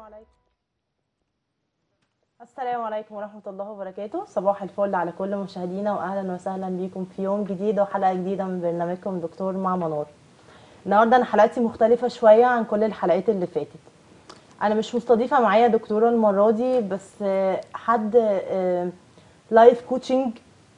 عليكم السلام عليكم ورحمة الله وبركاته صباح الفل على كل مشاهدينا وأهلا وسهلا بيكم في يوم جديد وحلقة جديدة من برنامجكم دكتور مع منور النهاردة أنا حلقتي مختلفة شوية عن كل الحلقات اللي فاتت أنا مش مستضيفة معايا دكتورة المرة دي بس آه، حد لايف كوتشنج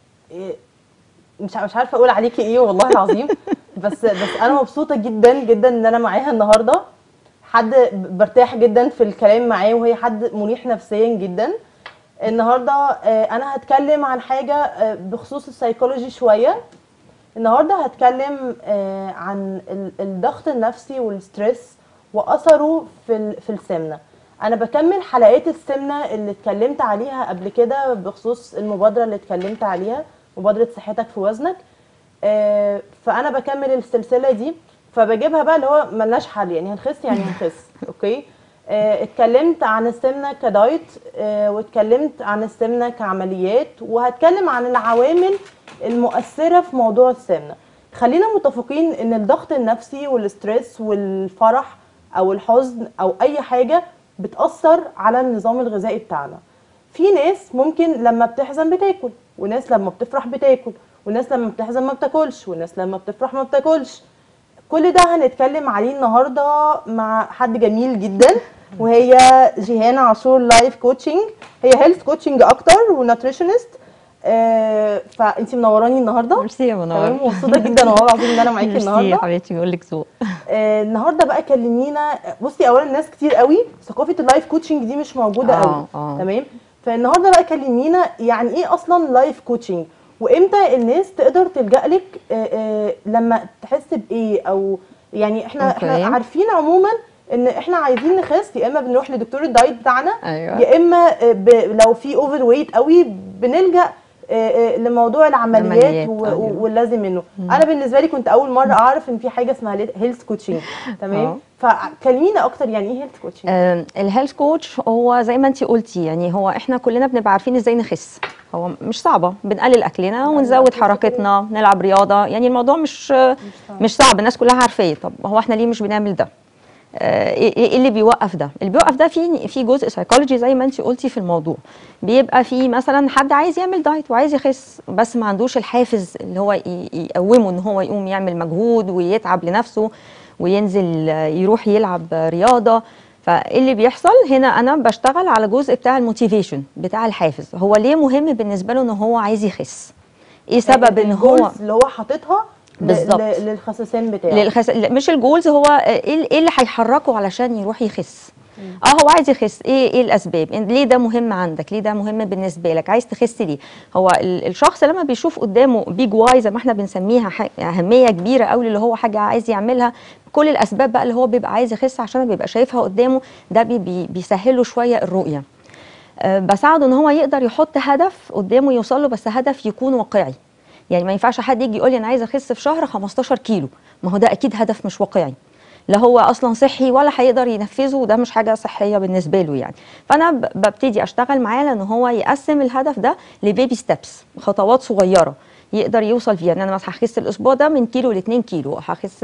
مش مش عارفة أقول عليكي إيه والله العظيم بس بس أنا مبسوطة جدا جدا إن أنا معاها النهاردة حد برتاح جدا في الكلام معاه وهي حد مريح نفسيا جدا النهارده آه، انا هتكلم عن حاجه آه، بخصوص السيكولوجي شويه النهارده هتكلم آه، عن ال- الضغط النفسي والستريس واثره في ال- في السمنه انا بكمل حلقات السمنه اللي اتكلمت عليها قبل كده بخصوص المبادره اللي اتكلمت عليها مبادره صحتك في وزنك آه، فانا بكمل السلسله دي فبجيبها بقى اللي هو ملناش حل يعني هنخس يعني هنخس اوكي آه، اتكلمت عن السمنه كدايت آه، واتكلمت عن السمنه كعمليات وهتكلم عن العوامل المؤثره في موضوع السمنه خلينا متفقين ان الضغط النفسي والستريس والفرح او الحزن او اي حاجه بتاثر على النظام الغذائي بتاعنا في ناس ممكن لما بتحزن بتاكل وناس لما بتفرح بتاكل وناس لما بتحزن ما بتاكلش وناس لما بتفرح ما بتاكلش كل ده هنتكلم عليه النهارده مع حد جميل جدا وهي جيهان عاشور لايف كوتشنج هي هيلث كوتشنج اكتر وناتريشنست آه فانت منوراني النهارده ميرسي يا تمام منور مبسوطه جدا والله العظيم ان انا معاكي ميرسي يا النهارده حبيبتي بيقول لك ذوق آه النهارده بقى كلمينا بصي اولا ناس كتير قوي ثقافه اللايف كوتشنج دي مش موجوده آه، قوي آه. تمام فالنهارده بقى كلمينا يعني ايه اصلا لايف كوتشنج وامتى الناس تقدر تلجا لك آه آه لما تحس بايه او يعني احنا أوكي. احنا عارفين عموما ان احنا عايزين نخس يا اما بنروح لدكتور الدايت بتاعنا أيوة. يا اما آه، ب... لو في اوفر ويت قوي بنلجا آه، آه، لموضوع العمليات عمليات، و- أيوة. و- واللازم منه انا بالنسبه لي كنت اول مره اعرف ان في حاجه اسمها هيلث كوتشنج تمام آه. فكلمينا اكتر يعني ايه هيلث كوتشنج الهيلث كوتش هو زي ما انت قلتي يعني هو احنا كلنا بنبقى عارفين ازاي نخس هو مش صعبه بنقلل اكلنا ونزود أكل حركتنا نلعب رياضه يعني الموضوع مش صعب. مش صعب الناس كلها عارفاه طب هو احنا ليه مش بنعمل ده آه، ايه إيه اللي بيوقف ده اللي بيوقف ده في في جزء سايكولوجي زي ما انت قلتي في الموضوع بيبقى في مثلا حد عايز يعمل دايت وعايز يخس بس ما عندوش الحافز اللي هو ي- يقومه ان هو يقوم يعمل مجهود ويتعب لنفسه وينزل آه، يروح يلعب آه، رياضه فاللي بيحصل هنا انا بشتغل على جزء بتاع الموتيفيشن بتاع الحافز هو ليه مهم بالنسبه له ان هو عايز يخس ايه سبب ان هو الجولز اللي هو حاططها ل- بالظبط. ل- للخسسان بتاعه للخس... لا، مش الجولز هو آه، ايه إيه اللي هيحركه علشان يروح يخس اه هو عايز يخس ايه ايه الاسباب إن- ليه ده مهم عندك ليه ده مهم بالنسبه لك عايز تخس ليه هو ال- الشخص لما بيشوف قدامه بيج واي زي ما احنا بنسميها ح- اهميه كبيره قوي اللي هو حاجه عايز يعملها كل الاسباب بقى اللي هو بيبقى عايز يخس عشان بيبقى شايفها قدامه ده بي بي بيسهله شويه الرؤيه آه، بساعده ان هو يقدر يحط هدف قدامه يوصل له بس هدف يكون واقعي يعني ما ينفعش حد يجي يقول لي انا عايز اخس في شهر 15 كيلو ما هو ده اكيد هدف مش واقعي لا هو اصلا صحي ولا هيقدر ينفذه وده مش حاجه صحيه بالنسبه له يعني فانا ب- ببتدي اشتغل معاه لان هو يقسم الهدف ده لبيبي ستيبس خطوات صغيره يقدر يوصل فيها ان انا مثلا هخس الاسبوع ده من كيلو ل 2 كيلو هخس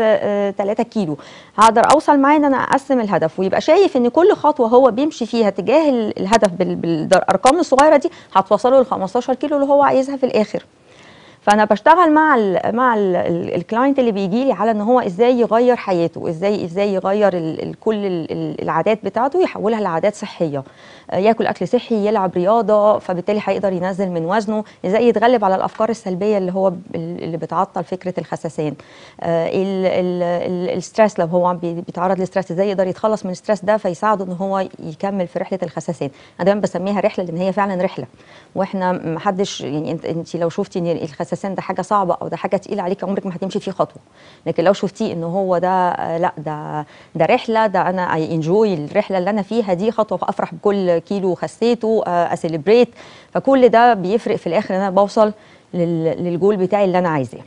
3 كيلو هقدر اوصل معاه ان انا اقسم الهدف ويبقى شايف ان كل خطوه هو بيمشي فيها تجاه ال- الهدف بال- بالارقام الصغيره دي هتوصله ل 15 كيلو اللي هو عايزها في الاخر فانا بشتغل مع ال مع ال- ال- الكلاينت اللي بيجي لي على ان هو ازاي يغير حياته ازاي ازاي يغير ال ال كل ال ال العادات بتاعته يحولها لعادات صحيه آه، ياكل اكل صحي يلعب رياضه فبالتالي هيقدر ينزل من وزنه ازاي يتغلب على الافكار السلبيه اللي هو ب- اللي بتعطل فكره الخسسان آه، ال- ال- ال- الستريس لو هو بي- بيتعرض لستريس ازاي يقدر يتخلص من الستريس ده فيساعده ان هو يكمل في رحله الخسسان انا دايما بسميها رحله لان هي فعلا رحله واحنا محدش يعني انت انت لو شفتي ان الخسسان ده حاجه صعبه او ده حاجه تقيله عليك عمرك ما هتمشي فيه خطوه لكن لو شفتيه ان هو ده آه، لا ده ده رحله ده انا اي انجوي الرحله اللي انا فيها دي خطوه افرح بكل كيلو خسيته اسيلبريت فكل ده بيفرق في الاخر ان انا بوصل لل- للجول بتاعي اللي انا عايزاه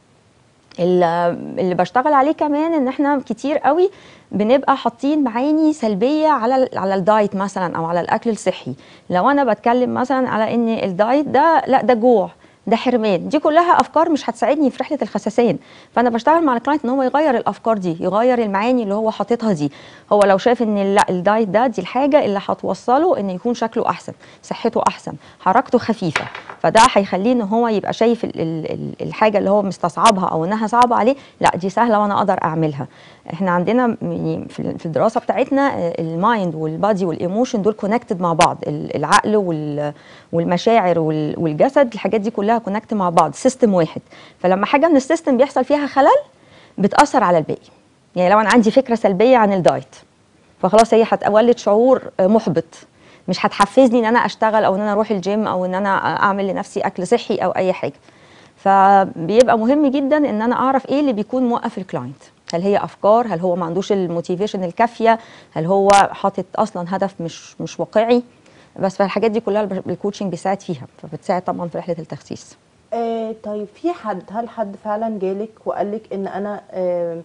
اللي اللي بشتغل عليه كمان ان احنا كتير قوي بنبقى حاطين معاني سلبيه على ال- على الدايت مثلا او على الاكل الصحي لو انا بتكلم مثلا على ان الدايت ده لا ده جوع ده حرمان دي كلها افكار مش هتساعدني في رحله الخسسان فانا بشتغل مع الكلاينت ان هو يغير الافكار دي يغير المعاني اللي هو حاططها دي هو لو شايف ان لا الدايت ده دي الحاجه اللي هتوصله ان يكون شكله احسن صحته احسن حركته خفيفه فده هيخليه ان هو يبقى شايف ال ال ال الحاجه اللي هو مستصعبها او انها صعبه عليه لا دي سهله وانا اقدر اعملها احنا عندنا يعني في في الدراسه بتاعتنا آه، المايند والبادي والايموشن دول كونكتد مع بعض ال- العقل وال- والمشاعر وال- والجسد الحاجات دي كلها كونكت مع بعض سيستم واحد فلما حاجه من السيستم بيحصل فيها خلل بتاثر على الباقي يعني لو انا عندي فكره سلبيه عن الدايت فخلاص هي هتولد شعور آه، محبط مش هتحفزني ان انا اشتغل او ان انا اروح الجيم او ان انا اعمل لنفسي اكل صحي او اي حاجه فبيبقى مهم جدا ان انا اعرف ايه اللي بيكون موقف الكلاينت هل هي افكار هل هو ما عندوش الموتيفيشن الكافيه هل هو حاطط اصلا هدف مش مش واقعي بس فالحاجات دي كلها الب- الكوتشنج بيساعد فيها فبتساعد طبعا في رحله التخسيس آه طيب في حد هل حد فعلا جالك وقالك ان انا آه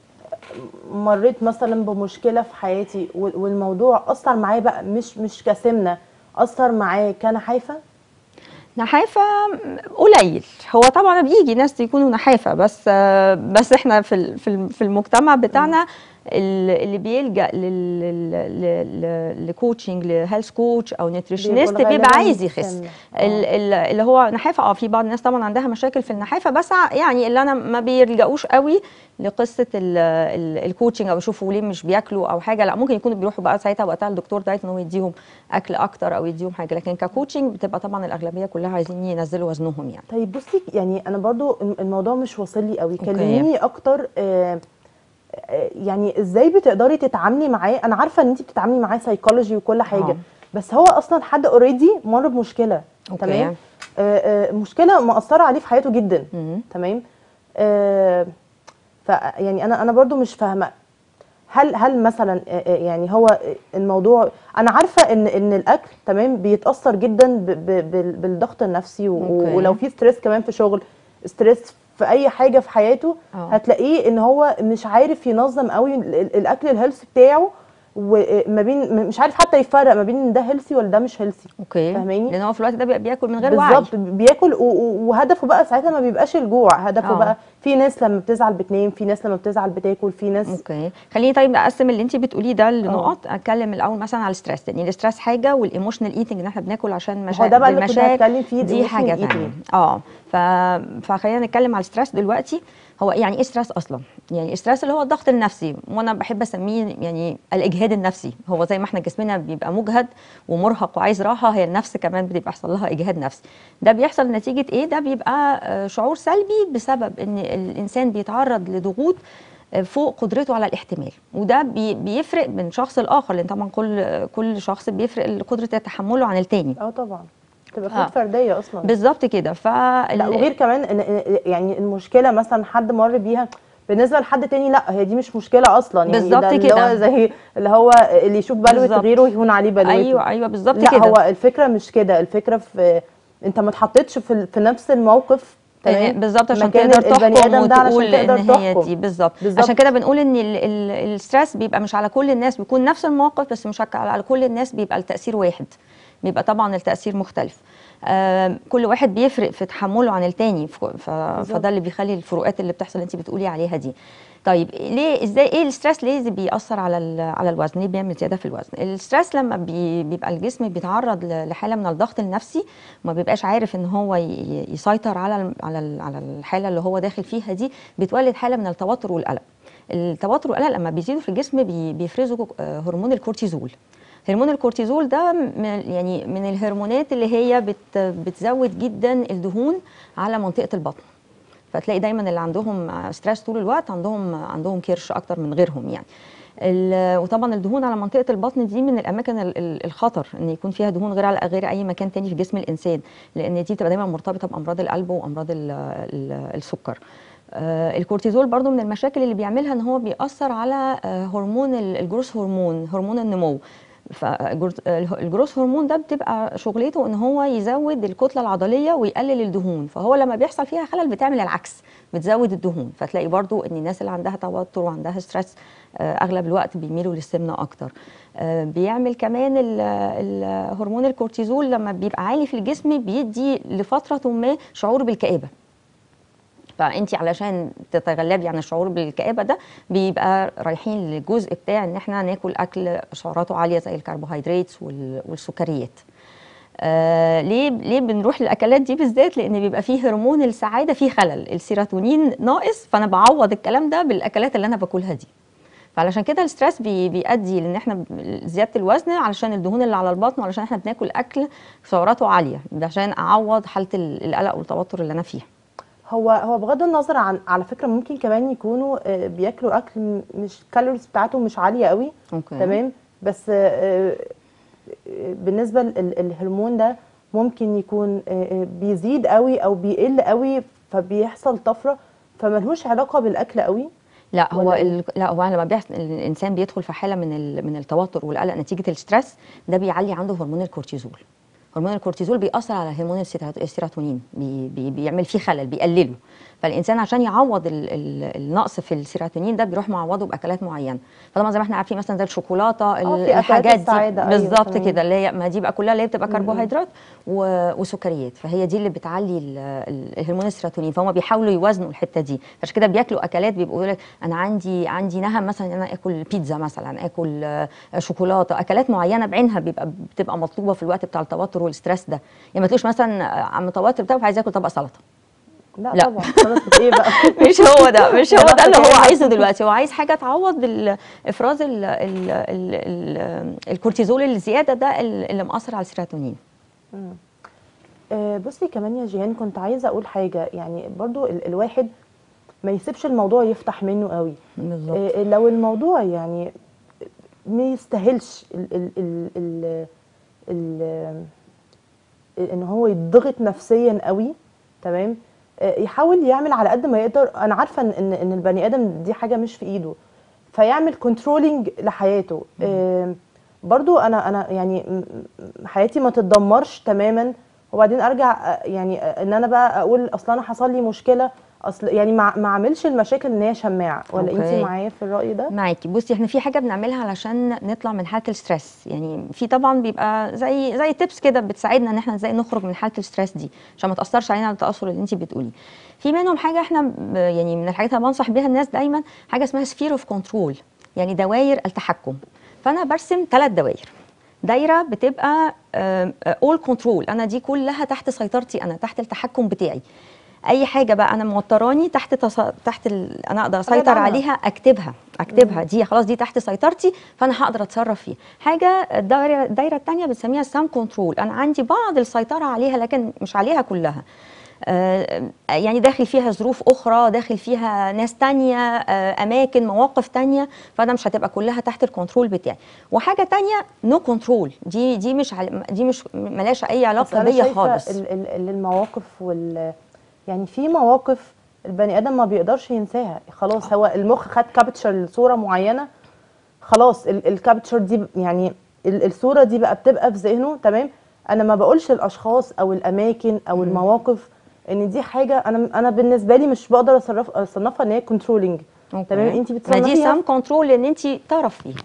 مريت مثلا بمشكله في حياتي وال- والموضوع اثر معايا بقى مش مش كسمنه اثر معايا كان حيفه نحافة قليل هو طبعا بيجي ناس يكونوا نحافة بس آه، بس احنا في ال- في الم- في المجتمع بتاعنا ال- اللي بيلجأ لل- لل- لل- لكوتشنج لهيلث كوتش او نيوتريشنست بيبقوا بيبقى غالباً عايز يخس سمنة. ال- ال- اللي هو نحافة اه في بعض الناس طبعا عندها مشاكل في النحافة بس ع- يعني اللي انا ما بيلجأوش قوي لقصة ال- ال- الكوتشنج او يشوفوا ليه مش بياكلوا او حاجة لا ممكن يكونوا بيروحوا بقى ساعتها وقتها الدكتور دايت ان هو يديهم اكل اكتر او يديهم حاجة لكن ككوتشنج بتبقى طبعا الاغلبية كلها عايزين ينزلوا وزنهم يعني طيب بصي يعني انا برضو الم- الموضوع مش واصل لي قوي أوكي. كلميني اكتر آه آه، يعني ازاي بتقدري تتعاملي معاه انا عارفه ان انت بتتعاملي معاه سايكولوجي وكل حاجه آه. بس هو اصلا حد اوريدي مر بمشكله أوكي. تمام آه آه مشكله مأثره عليه في حياته جدا مم. تمام آه ف يعني انا انا برضو مش فاهمه هل هل مثلا آه، آه، يعني هو الموضوع انا عارفه ان ان الاكل تمام بيتاثر جدا ب- ب- بال- بالضغط النفسي و- أوكي. ولو في ستريس كمان في شغل ستريس في اي حاجه في حياته آه. هتلاقيه ان هو مش عارف ينظم قوي ال- ال- الاكل الهيلثي بتاعه وما بين م- مش عارف حتى يفرق ما بين ان ده هيلثي ولا ده مش هيلثي اوكي فاهماني؟ لان هو في الوقت ده بيبقى بياكل من غير وعي بالظبط بياكل و- و- وهدفه بقى ساعتها ما بيبقاش الجوع هدفه آه. بقى في ناس لما بتزعل بتنام في ناس لما بتزعل بتاكل في ناس اوكي خليني طيب اقسم اللي انت بتقوليه ده آه. لنقط اتكلم الاول مثلا على الستريس لان الستريس حاجه والايموشنال ايتنج ان احنا بناكل عشان هو مشاعر ده بقى اللي كنت بالمشاعر هتكلم فيه دي emotional حاجه eating. ثانيه اه ف... فخلينا نتكلم على الستريس دلوقتي هو يعني ايه ستريس اصلا يعني الستريس اللي هو الضغط النفسي وانا بحب اسميه يعني الاجهاد النفسي هو زي ما احنا جسمنا بيبقى مجهد ومرهق وعايز راحه هي النفس كمان بتبقى يحصل لها اجهاد نفسي ده بيحصل نتيجه ايه ده بيبقى آه، شعور سلبي بسبب ان الانسان بيتعرض لضغوط فوق قدرته على الاحتمال وده بي- بيفرق من شخص لاخر لان طبعا كل كل شخص بيفرق قدره تحمله عن التاني اه طبعا تبقى آه. فروق فرديه اصلا بالظبط كده ف لا وغير كمان إن إن- يعني المشكله مثلا حد مر بيها بالنسبه لحد تاني لا هي دي مش مشكله اصلا يعني بالظبط ده اللي كده. هو زي اللي هو اللي يشوف بلوه بالظبط. غيره يهون عليه بلوته ايوه ايوه بالظبط لا كده هو الفكره مش كده الفكره في انت ما اتحطيتش في, في نفس الموقف تمام بالظبط عشان مكان تقدر البني تحكم آدم ده علشان وتقول تقدر ان هي تحكم. دي بالظبط بالظبط. عشان كده بنقول ان ال- ال- الستريس بيبقى مش على كل الناس بيكون نفس الموقف بس مش على على كل الناس بيبقى التاثير واحد بيبقى طبعا التاثير مختلف آم، كل واحد بيفرق في تحمله عن التاني ف- ف- فده اللي بيخلي الفروقات اللي بتحصل اللي انت بتقولي عليها دي طيب ليه ازاي ايه الستريس ليه بيأثر على ال- على الوزن ليه بيعمل زياده في الوزن الستريس لما بي بيبقى الجسم بيتعرض ل- لحاله من الضغط النفسي وما بيبقاش عارف ان هو ي- يسيطر على ال- على ال- على الحاله اللي هو داخل فيها دي بيتولد حاله من التوتر والقلق التوتر والقلق لما بيزيدوا في الجسم بي- بيفرزوا آه، هرمون الكورتيزول هرمون الكورتيزول ده من يعني من الهرمونات اللي هي بت بتزود جدا الدهون على منطقه البطن فتلاقي دايما اللي عندهم ستريس طول الوقت عندهم عندهم كرش اكتر من غيرهم يعني ال- وطبعا الدهون على منطقه البطن دي من الاماكن ال- ال- الخطر ان يكون فيها دهون غير على غير اي مكان تاني في جسم الانسان لان دي بتبقى دايما مرتبطه بامراض القلب وامراض ال- ال- السكر آه، الكورتيزول برضو من المشاكل اللي بيعملها ان هو بيأثر على آه، هرمون ال- الجروث هرمون هرمون النمو فالجروث هرمون ده بتبقى شغلته ان هو يزود الكتله العضليه ويقلل الدهون فهو لما بيحصل فيها خلل بتعمل العكس بتزود الدهون فتلاقي برضو ان الناس اللي عندها توتر وعندها ستريس آه، اغلب الوقت بيميلوا للسمنه اكتر آه، بيعمل كمان ال- الهرمون الكورتيزول لما بيبقى عالي في الجسم بيدي لفتره ما شعور بالكآبه فانت علشان تتغلبي عن الشعور بالكآبه ده بيبقى رايحين للجزء بتاع ان احنا ناكل اكل سعراته عاليه زي الكربوهيدرات وال- والسكريات آه ليه ليه بنروح للاكلات دي بالذات لان بيبقى فيه هرمون السعاده فيه خلل السيروتونين ناقص فانا بعوض الكلام ده بالاكلات اللي انا باكلها دي فعلشان كده الستريس بي بيؤدي لان احنا ب- زياده الوزن علشان الدهون اللي على البطن وعلشان احنا بناكل اكل سعراته عاليه ده عشان اعوض حاله ال- القلق والتوتر اللي انا فيها هو هو بغض النظر عن على فكره ممكن كمان يكونوا آه، بياكلوا اكل م- مش الكالوريز بتاعته مش عاليه قوي اوكي تمام بس آه، آه، بالنسبه للهرمون ده ممكن يكون آه، آه، بيزيد قوي او بيقل قوي فبيحصل طفره فملهوش علاقه بالاكل قوي لا هو ولا إيه؟ ال... لا هو لما بيحصل الانسان بيدخل في حاله من ال... من التوتر والقلق نتيجه الستريس ده بيعلي عنده هرمون الكورتيزول هرمون الكورتيزول بيأثر على هرمون السيرات- السيروتونين بي... بي... بيعمل فيه خلل بيقلله فالانسان عشان يعوض ال... ال... النقص في السيروتونين ده بيروح معوضه باكلات معينه فطبعا زي ما احنا عارفين مثلا زي الشوكولاته في أكلات الحاجات دي السعادة، أيوة، بالظبط تمام. كده اللي هي ما دي بقى كلها اللي هي بتبقى كربوهيدرات و... وسكريات فهي دي اللي بتعلي ال... ال- الهرمون السيروتونين فهم بيحاولوا يوازنوا الحته دي عشان كده بياكلوا اكلات بيبقوا يقول لك انا عندي عندي نهم مثلا ان انا اكل بيتزا مثلا اكل آه، شوكولاته اكلات معينه بعينها بيبقى بتبقى مطلوبه في الوقت بتاع التوتر والستريس ده يعني ما تقولش مثلا آه، عم توتر بتاعه عايز ياكل طبق سلطه لا, لا. طبعا سلطه ايه بقى مش هو ده مش هو ده اللي هو لا. عايزه دلوقتي هو عايز حاجه تعوض ال- افراز ال ال ال ال الكورتيزول الزياده ده اللي مأثر على السيروتونين آه، بصي كمان يا جيهان كنت عايزه اقول حاجه يعني برضو ال الواحد ما يسيبش الموضوع يفتح منه قوي بالظبط آه، لو الموضوع يعني ما يستاهلش ال ال ال ال ال ان هو يضغط نفسيا قوي تمام آه، يحاول يعمل على قد ما يقدر انا عارفه ان ان إن البني ادم دي حاجه مش في ايده فيعمل كنترولينج لحياته آه، برضو انا انا يعني م- م- حياتي ما تتدمرش تماما وبعدين ارجع آه، يعني آه، ان انا بقى اقول اصل انا حصل لي مشكله اصل يعني ما ما اعملش المشاكل ان هي شماعه ولا انت أوكي. معايا في الراي ده معاكي بصي احنا في حاجه بنعملها علشان نطلع من حاله الستريس يعني في طبعا بيبقى زي زي تيبس كده بتساعدنا ان احنا ازاي نخرج من حاله الستريس دي عشان ما تاثرش علينا على التاثر اللي انت بتقوليه في منهم حاجه احنا ب- يعني من الحاجات اللي بنصح بيها الناس دايما حاجه اسمها سفير اوف كنترول يعني دوائر التحكم فانا برسم ثلاث دوائر دايره بتبقى اول كنترول انا دي كلها تحت سيطرتي انا تحت التحكم بتاعي اي حاجه بقى انا موتراني تحت تص... تحت ال... انا اقدر اسيطر عنها. عليها اكتبها اكتبها دي خلاص دي تحت سيطرتي فانا هقدر اتصرف فيها حاجه الدايره الدايره الثانيه بنسميها سام كنترول انا عندي بعض السيطره عليها لكن مش عليها كلها آه، يعني داخل فيها ظروف اخرى داخل فيها ناس تانية آه، اماكن مواقف تانية فانا مش هتبقى كلها تحت الكنترول بتاعي وحاجه تانية نو كنترول دي دي مش عل- دي مش ملهاش اي بس علاقه أنا بيا شايفة خالص ال- ال- ال- المواقف وال يعني في مواقف البني ادم ما بيقدرش ينساها خلاص هو المخ خد كابتشر لصوره معينه خلاص ال- الكابتشر دي ب- يعني ال- الصوره دي بقى بتبقى في ذهنه تمام انا ما بقولش الاشخاص او الاماكن او المواقف ان دي حاجه انا انا بالنسبه لي مش بقدر اصرف اصنفها ان هي كنترولينج تمام انت ما دي بتصنفيها سام كنترول ان انت تعرف فيها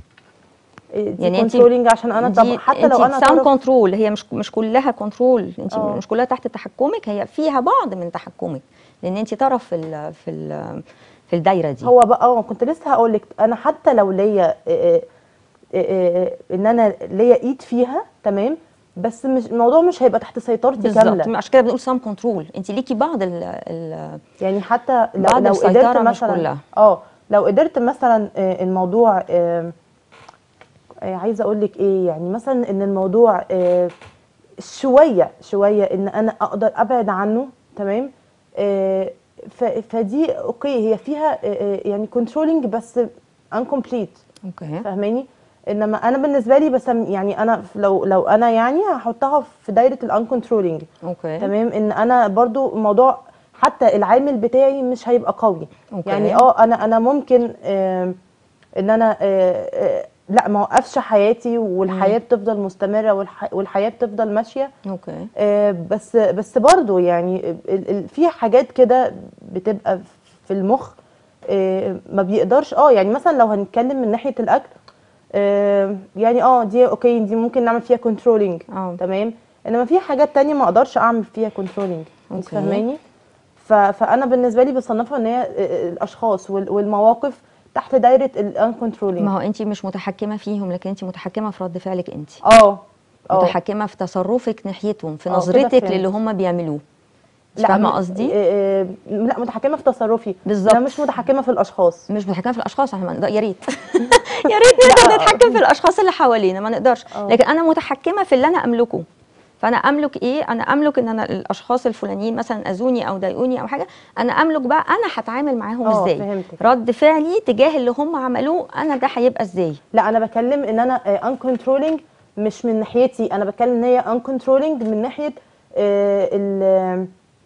دي يعني انت كنترولينج عشان انا طب حتى لو انا سام طرف كنترول هي مش مش كلها كنترول انت اه. مش كلها تحت تحكمك هي فيها بعض من تحكمك لان انت طرف في ال في ال في الدايره دي هو بقى اه كنت لسه هقول لك انا حتى لو ليا آه، آه، آه، ان انا ليا ايد فيها تمام بس مش الموضوع مش هيبقى تحت سيطرتي بالظبط كامله عشان كده بنقول سام كنترول انت ليكي بعض ال ال يعني حتى لو بعد لو السيطرة قدرت مش مثلا كلها. اه لو قدرت مثلا آه، الموضوع آه، آه، عايزه اقول لك ايه يعني مثلا ان الموضوع آه، شويه شويه ان انا اقدر ابعد عنه تمام آه، ف- فدي اوكي هي فيها آه، آه، يعني كنترولينج بس انكمبليت اوكي فاهماني انما انا بالنسبه لي بسم يعني انا ف- لو لو انا يعني هحطها في دايره الان كنترولينج اوكي تمام ان انا برضو الموضوع حتى العامل بتاعي مش هيبقى قوي أوكي. يعني اه انا انا ممكن آم، ان انا آه، آه، لا ما وقفش حياتي والحياه بتفضل مستمره والح... والحياه بتفضل ماشيه اوكي آه، بس بس برضو يعني ال- ال- في حاجات كده بتبقى في المخ آه، ما بيقدرش اه يعني مثلا لو هنتكلم من ناحيه الاكل آه، يعني اه دي اوكي دي ممكن نعمل فيها كنترولينج اه تمام انما في حاجات تانية ما اقدرش اعمل فيها كنترولينج انت أوكي. فاهماني ف- فانا بالنسبه لي بصنفها ان هي آه، آه، الاشخاص وال- والمواقف تحت دايره الان كنترولينج ما هو انت مش متحكمه فيهم لكن انت متحكمه في رد فعلك انت اه اه متحكمه في تصرفك ناحيتهم في اه، كده نظرتك فهمت. للي هم بيعملوه لا فاهمه م- قصدي آه، آه، لا متحكمه في تصرفي بالظبط. انا مش متحكمه في الاشخاص مش متحكمه في الاشخاص احنا ما نقدر- يا ريت يا ريت نقدر نتحكم في الاشخاص اللي حوالينا ما نقدرش اه. لكن انا متحكمه في اللي انا املكه فانا املك ايه انا املك ان انا الاشخاص الفلانيين مثلا اذوني او ضايقوني او حاجه انا املك بقى انا هتعامل معاهم اه، ازاي فهمتك. رد فعلي تجاه اللي هم عملوه انا ده هيبقى ازاي لا انا بكلم ان انا ان كنترولينج مش من ناحيتي انا بتكلم ان هي ان كنترولينج من ناحيه آه، ال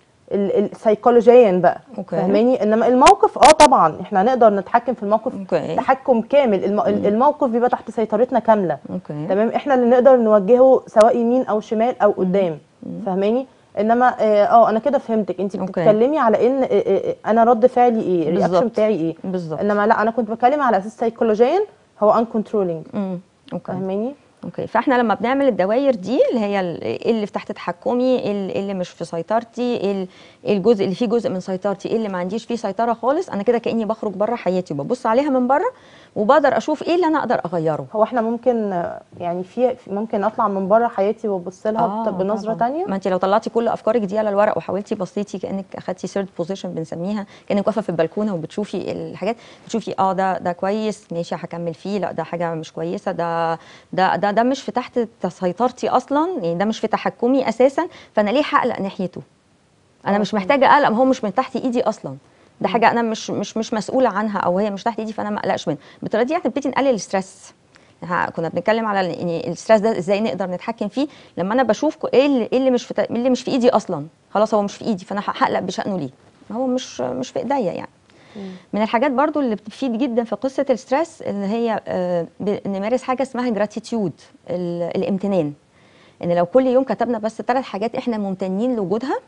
السيكولوجيا بقى اوكي. فاهماني انما الموقف اه طبعا احنا هنقدر نتحكم في الموقف اوكي. تحكم كامل الم... الموقف بيبقى تحت سيطرتنا كامله اوكي تمام احنا اللي نقدر نوجهه سواء يمين او شمال او قدام فاهماني انما اه آه، انا كده فهمتك انت اوكي. بتتكلمي على ان آه، آه، آه، انا رد فعلي ايه الرياكشن بالظبط. بتاعي ايه بالظبط انما لا انا كنت بتكلم على اساس سيكولوجيا هو ان كنترولينج امم اوكي فاهماني اوكي فاحنا لما بنعمل الدوائر دي اللي هي ال- إيه اللي في تحت تحكمي إيه اللي إيه اللي مش في سيطرتي إيه ال- إيه الجزء اللي فيه جزء من سيطرتي ايه اللي ما عنديش فيه سيطره خالص انا كده كاني بخرج بره حياتي وببص عليها من بره وبقدر اشوف ايه اللي انا اقدر اغيره هو احنا ممكن آه، يعني في في- ممكن اطلع من بره حياتي وابص لها بت- بنظره طبعاً. تانية ما انت لو طلعتي كل افكارك دي على الورق وحاولتي بصيتي كانك اخدتي سيرد بوزيشن بنسميها كانك واقفه في البلكونه وبتشوفي الحاجات بتشوفي اه ده ده كويس ماشي هكمل فيه لا ده حاجه مش كويسه ده ده ده, ده مش في تحت سيطرتي اصلا يعني ده مش في تحكمي اساسا فانا ليه هقلق ناحيته انا اه، مش فهمت. محتاجه اقلق ما هو مش من تحت ايدي اصلا ده حاجه انا مش مش مش مسؤوله عنها او هي مش تحت ايدي فانا ما اقلقش منها بالطريقه دي هنبتدي نقلل الستريس ها- كنا بنتكلم على ال- يعني الستريس ده ازاي نقدر نتحكم فيه لما انا بشوف كو- ايه اللي, إيه اللي مش في ت- إيه اللي مش في ايدي اصلا خلاص هو مش في ايدي فانا هقلق بشانه ليه ما هو مش مش في ايديا يعني من الحاجات برضو اللي بتفيد جدا في قصه الستريس اللي هي آه، ب- نمارس حاجه اسمها جراتيتيود الامتنان ان لو كل يوم كتبنا بس ثلاث حاجات احنا ممتنين لوجودها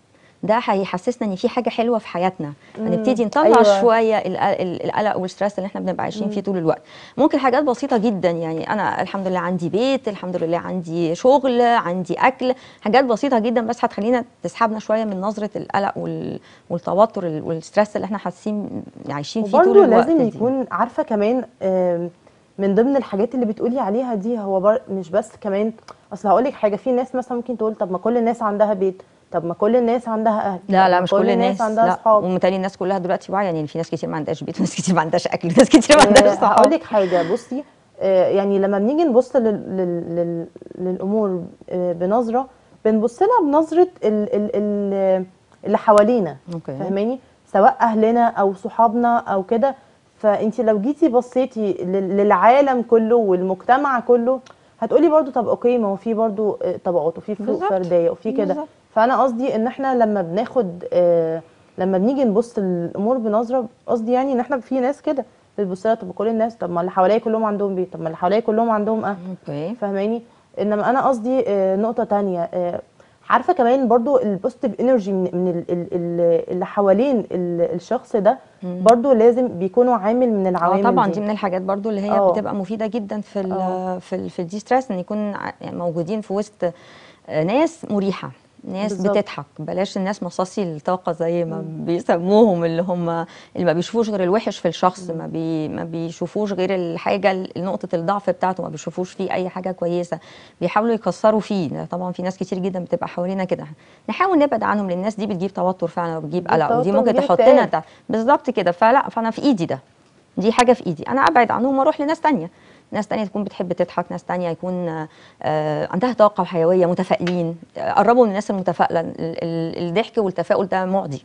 ده هيحسسنا ان في حاجه حلوه في حياتنا هنبتدي نطلع أيوة. أيوة. شويه ال- ال- القلق والستريس اللي احنا بنبقى عايشين فيه طول الوقت ممكن حاجات بسيطه جدا يعني انا الحمد لله عندي بيت الحمد لله عندي شغل عندي اكل حاجات بسيطه جدا بس هتخلينا تسحبنا شويه من نظره القلق وال- والتوتر ال- والستريس اللي احنا حاسين عايشين فيه طول وبرضه الوقت لازم دي. يكون عارفه كمان آم، من ضمن الحاجات اللي بتقولي عليها دي هو بر... مش بس كمان اصل هقول لك حاجه في ناس مثلا ممكن تقول طب ما كل الناس عندها بيت طب ما كل الناس عندها اهل طب لا لا ما مش كل الناس عندها لا اصحاب ومتهيألي الناس كلها دلوقتي واعيه يعني في ناس كتير ما عندهاش بيت وناس كتير ما عندهاش اكل وناس كتير ما عندهاش صحاب هقول لك حاجه بصي آه، يعني لما بنيجي نبص لل... لل... لل... للامور آه، بنظره بنبص لها بنظره ال... ال... ال... اللي حوالينا اوكي فاهماني سواء اهلنا او صحابنا او كده فانت لو جيتي بصيتي لل- للعالم كله والمجتمع كله هتقولي برضو طب اوكي ما هو في برضو آه، طبقات وفي فروق بالظبط. فرديه وفي كده بالظبط. فانا قصدي ان احنا لما بناخد آه، لما بنيجي نبص للامور بنظره قصدي يعني ان احنا في ناس كده بتبص لها طب كل الناس طب ما اللي حواليا كلهم عندهم بيت طب ما اللي حواليا كلهم عندهم اهل اوكي فاهماني انما انا قصدي آه، نقطه تانية آه، عارفه كمان برضو البوزيتيف انرجي من, من ال- ال- ال- اللي حوالين ال- الشخص ده برضو لازم بيكونوا عامل من اه العوامل طبعا دي, دي من الحاجات برضو اللي هي اه. بتبقى مفيده جدا في ال اه. في ال في الدي ستريس ان يكون ع- يعني موجودين في وسط آه، ناس مريحه ناس بالظبط. بتضحك بلاش الناس مصاصي الطاقه زي ما بيسموهم اللي هم اللي ما بيشوفوش غير الوحش في الشخص ما بي ما بيشوفوش غير الحاجه ال- نقطه الضعف بتاعته ما بيشوفوش فيه اي حاجه كويسه بيحاولوا يكسروا فيه طبعا في ناس كتير جدا بتبقى حوالينا كده نحاول نبعد عنهم لان الناس دي بتجيب توتر فعلا وبتجيب بتجيب قلق ودي توتر ممكن وبتجيب تحطنا اكتئاب. تحت بالظبط كده فلا فانا في ايدي ده دي حاجه في ايدي انا ابعد عنهم واروح لناس تانية ناس تانية تكون بتحب تضحك ناس تانية يكون آه، عندها طاقة وحيوية متفائلين آه، قربوا من الناس المتفائلة ال- ال- الضحك والتفاؤل ده معدي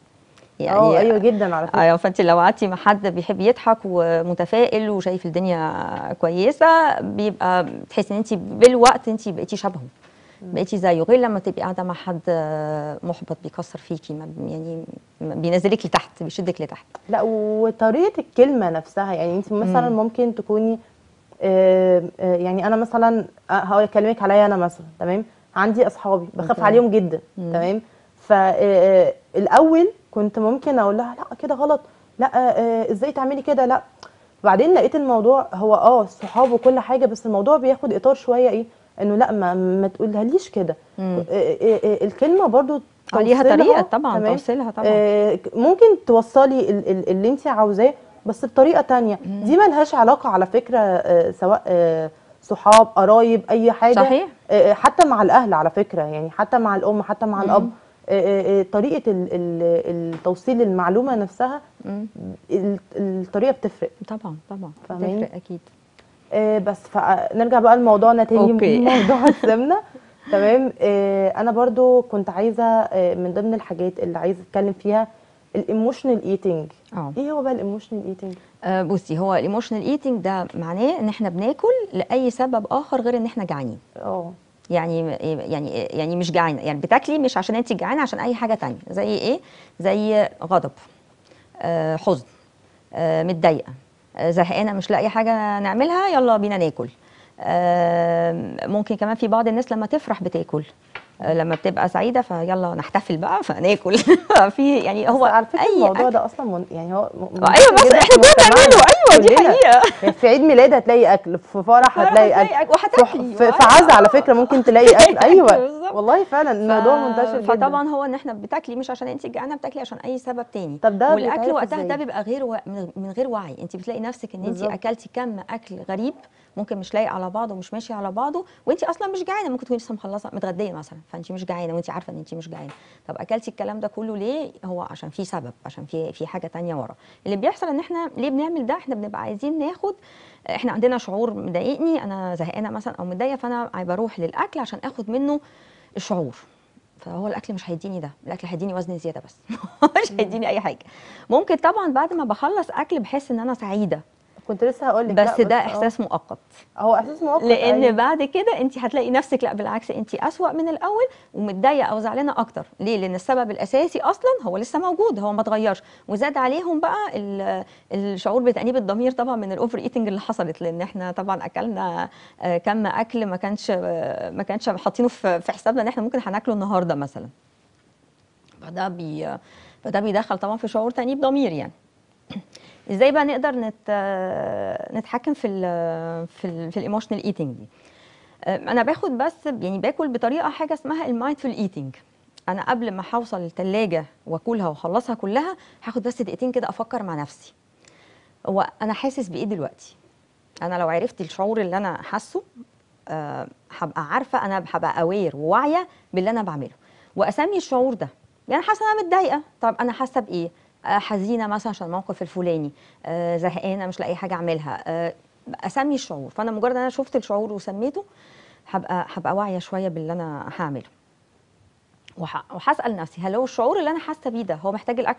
اه ايوه جدا على فكره ايوه فانت لو قعدتي مع حد بيحب يضحك ومتفائل وشايف الدنيا كويسه بيبقى تحسي ان انت بالوقت انت بقيتي شبهه بقيتي زيه غير لما تبقي قاعده مع حد آه، محبط بيكسر فيكي ما بي- يعني ما بينزلك لتحت بيشدك لتحت لا وطريقه الكلمه نفسها يعني انت مثلا ممكن تكوني آه، آه، يعني انا مثلا آه، هكلمك عليا انا مثلا تمام عندي اصحابي بخاف أوكي. عليهم جدا تمام فالاول كنت ممكن اقول لها لا كده غلط لا آه، ازاي تعملي كده لا بعدين لقيت الموضوع هو اه الصحاب وكل حاجه بس الموضوع بياخد اطار شويه ايه انه لا ما, ما تقولهاليش كده مم. آه، آه، آه، الكلمه برضو آه، ليها توصيلها، طريقة طبعا، تمام؟ توصيلها طبعا. آه، ممكن توصلي ال- ال- اللي انت عاوزاه بس بطريقه تانية دي ملهاش علاقه على فكره آه، سواء آه، صحاب قرايب اي حاجه صحيح. آه، حتى مع الاهل على فكره يعني حتى مع الام حتى مع الاب آه، آه، آه، طريقه ال- ال- التوصيل المعلومه نفسها مم. ال- الطريقه بتفرق طبعا طبعا فاهماني؟ تفرق اكيد آه، بس فنرجع بقى لموضوعنا تاني أوكي. موضوع السمنه تمام آه، انا برضو كنت عايزه آه، من ضمن الحاجات اللي عايزه اتكلم فيها الايموشنال ايتنج اه ايه هو بقى الايموشنال ايتنج آه، بصي هو الايموشنال ايتنج ده معناه ان احنا بناكل لاي سبب اخر غير ان احنا جعانين اه يعني يعني يعني مش جعانه يعني بتاكلي مش عشان انت جعانه عشان اي حاجه تانية زي ايه زي غضب آه حزن آه متضايقه آه زهقانه مش لاقي حاجه نعملها يلا بينا ناكل آه ممكن كمان في بعض الناس لما تفرح بتاكل آه لما بتبقى سعيده فيلا نحتفل بقى فناكل في يعني هو هو على فكره اي الموضوع أكل ده اصلا من يعني هو م- ايوه منتشر بس جدا احنا في كلنا مجتمعنا. بنعمله ايوه دي كلنا. حقيقه يعني في عيد ميلاد هتلاقي اكل في فرح هتلاقي هتلاقي اكل أكل، وهتاكلي. في, في عزا على فكره ممكن تلاقي اكل ايوه بالظبط. والله فعلا الموضوع منتشر جدا فطبعا هو ان احنا بتاكلي مش عشان انت جعانه بتاكلي عشان اي سبب تاني طب ده والاكل بيتعرف وقتها إزاي؟ ده بيبقى غير و... من من غير وعي انت بتلاقي نفسك ان انت بالظبط. اكلتي كم اكل غريب ممكن مش لايق على بعضه ومش ماشي على بعضه وانت اصلا مش جعانه ممكن تكوني لسه مخلصه متغديه مثلا فانت مش جعانه وانت عارفه ان انت مش جعانه طب اكلتي الكلام ده كله ليه هو عشان في سبب عشان في في حاجه تانية ورا اللي بيحصل ان احنا ليه بنعمل ده احنا بنبقى عايزين ناخد احنا عندنا شعور مضايقني انا زهقانه مثلا او متضايقه فانا بروح للاكل عشان اخد منه الشعور فهو الاكل مش هيديني ده الاكل هيديني وزن زياده بس مش هيديني اي حاجه ممكن طبعا بعد ما بخلص اكل بحس ان انا سعيده كنت لسه هقول لك بس ده احساس مؤقت هو احساس مؤقت لان أيوة. بعد كده انت هتلاقي نفسك لا بالعكس انت اسوا من الاول ومتضايقه او زعلانه اكتر ليه لان السبب الاساسي اصلا هو لسه موجود هو ما اتغيرش وزاد عليهم بقى ال- الشعور بتانيب الضمير طبعا من الاوفر ايتنج اللي حصلت لان احنا طبعا اكلنا آه، كم اكل ما كانش آه، ما كانش حاطينه في في حسابنا ان احنا ممكن هناكله النهارده مثلا فده بي فده بيدخل طبعا في شعور تانيب ضمير يعني ازاي بقى نقدر نت... نتحكم في ال في ال في الايموشنال ايتنج دي انا باخد بس يعني باكل بطريقه حاجه اسمها المايندفول ايتنج انا قبل ما هوصل الثلاجه واكلها واخلصها كلها هاخد بس دقيقتين كده افكر مع نفسي هو انا حاسس بايه دلوقتي انا لو عرفت الشعور اللي انا حاسه آه، هبقى عارفه انا هبقى اوير وواعيه باللي انا بعمله واسمي الشعور ده يعني حاسه انا متضايقه طب انا حاسه بايه آه، حزينه مثلا عشان الموقف الفلاني آه، زهقانه مش لاقي حاجه اعملها آه، اسمي الشعور فانا مجرد ان انا شفت الشعور وسميته هبقى هبقى واعيه شويه باللي انا هعمله وح- وهسال نفسي هل هو الشعور اللي انا حاسه بيه ده هو محتاج الاكل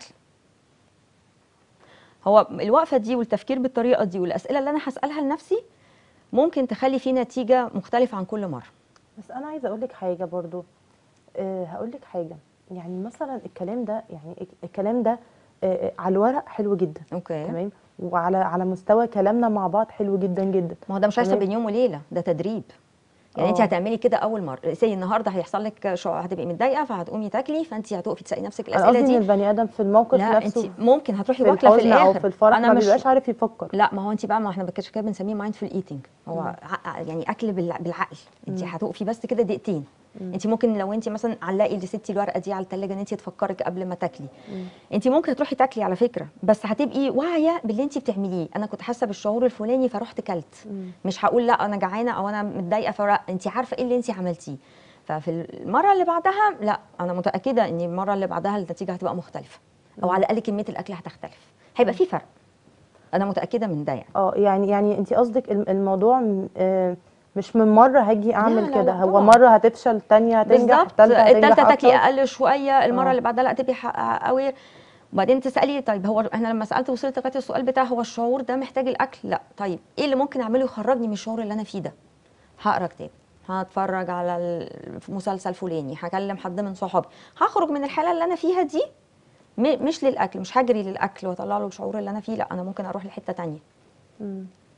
هو الوقفه دي والتفكير بالطريقه دي والاسئله اللي انا هسالها لنفسي ممكن تخلي في نتيجه مختلفه عن كل مره بس انا عايزه اقول لك حاجه برضو أه هقول لك حاجه يعني مثلا الكلام ده يعني الكلام ده أه على الورق حلو جدا اوكي تمام وعلى على مستوى كلامنا مع بعض حلو جدا جدا ما هو ده مش هيحصل تمام. بين يوم وليله ده تدريب يعني انت آه. هتعملي كده اول مره زي النهارده هيحصل لك شو هتبقي متضايقه فهتقومي تاكلي فانت هتقفي تسالي نفسك انا الاسئله قصدي ان دي البني ادم في الموقف لا نفسه انت ممكن هتروحي في واكله في الحزن او الاخر في الفرح انا ما مش بيبقاش عارف يفكر لا ما هو انت بقى ما احنا كده كده بنسميه مايندفول ايتنج هو ع- يعني اكل بالع- بالعقل انت هتوقفي بس كده دقيقتين انت ممكن لو انت مثلا علقي لستي الورقه دي على الثلاجه ان انت تفكرك قبل ما تاكلي انت ممكن تروحي تاكلي على فكره بس هتبقي واعيه باللي انت بتعمليه انا كنت حاسه بالشعور الفلاني فرحت كلت مش هقول لا انا جعانه او انا متضايقه فلا انت عارفه ايه اللي انت عملتيه ففي المره اللي بعدها لا انا متاكده ان المره اللي بعدها النتيجه هتبقى مختلفه او على الاقل كميه الاكل هتختلف هيبقى في فرق انا متاكده من ده يعني اه يعني يعني انت قصدك الم- الموضوع م- آه، مش من مره هاجي اعمل لا، كده لا، هو طبعاً. مره هتفشل تانية هتنجح بالظبط التالتة هتنجح التالتة تاكلي أكتر. اقل شويه المره آه. اللي بعدها لا تبقي ح- اوير وبعدين تسالي طيب هو احنا لما سالت وصلت لغايه السؤال بتاع هو الشعور ده محتاج الاكل لا طيب ايه اللي ممكن اعمله يخرجني من الشعور اللي انا فيه ده هقرا كتاب هتفرج على المسلسل فلاني هكلم حد من صحابي هخرج من الحاله اللي انا فيها دي م- مش للاكل مش هجري للاكل واطلع له الشعور اللي انا فيه لا انا ممكن اروح لحته تانية مم.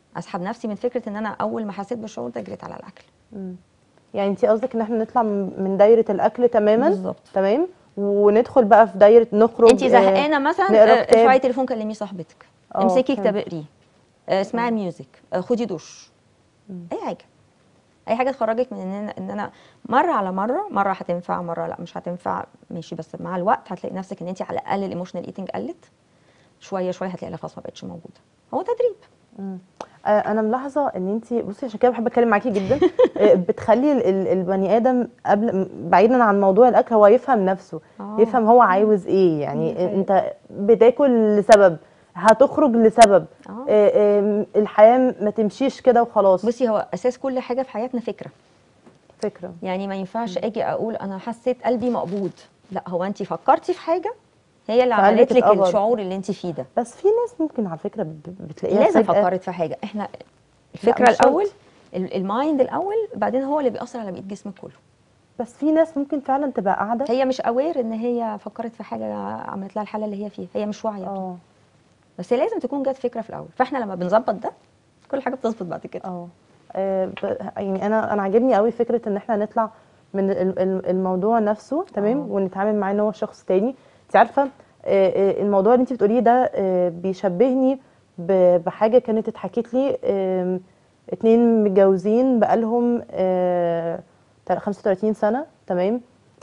اسحب نفسي من فكره ان انا اول ما حسيت بالشعور ده جريت على الاكل مم. يعني انت قصدك ان احنا نطلع من من دايره الاكل تماما بالظبط. تمام وندخل بقى في دايره نخرج انت آه، زهقانه مثلا نقرا آه، كتاب. ارفعي تليفون كلمي صاحبتك اه، امسكي فهمت. كتاب اقريه آه، اسمعي ميوزك آه، خدي دش اي حاجه اي حاجه تخرجك من ان انا ان انا مره على مره مره هتنفع مره لا مش هتنفع ماشي بس مع الوقت هتلاقي نفسك ان انت على الاقل الايموشنال ايتنج قلت شويه شويه هتلاقي خلاص ما بقتش موجوده هو تدريب آه، انا ملاحظه ان انت بصي عشان كده بحب اتكلم معاكي جدا آه، بتخلي ال- ال- البني ادم قبل م- بعيدا عن موضوع الاكل هو يفهم نفسه آه. يفهم هو عاوز ايه دي يعني حقيقة. انت بتاكل لسبب هتخرج لسبب آه. آه، آم، الحياه ما تمشيش كده وخلاص بصي هو اساس كل حاجه في حياتنا فكره فكره يعني ما ينفعش اجي اقول انا حسيت قلبي مقبوض لا هو انت فكرتي في حاجه هي اللي فقلبك عملت لك اتقبض. الشعور اللي انت فيه ده بس في ناس ممكن على فكره ب- بتلاقيها لازم فجأة فكرت في حاجه احنا الفكره مش شرط. الاول ال- المايند الاول بعدين هو اللي بيأثر على بقيه جسمك كله بس في ناس ممكن فعلا تبقى قاعده هي مش اوير ان هي فكرت في حاجه عملت لها الحاله اللي هي فيها هي مش واعيه اه بس هي لازم تكون جت فكره في الاول فاحنا لما بنظبط ده كل حاجه بتظبط بعد كده اه آه، ب- يعني انا انا عاجبني قوي فكره ان احنا نطلع من ال- ال- الموضوع نفسه تمام آه. ونتعامل معاه ان هو شخص تاني انت عارفه آه، آه، الموضوع اللي انت بتقوليه ده آه، بيشبهني ب- بحاجه كانت اتحكت لي آم، اتنين متجوزين بقالهم آه، تل- 35 سنه تمام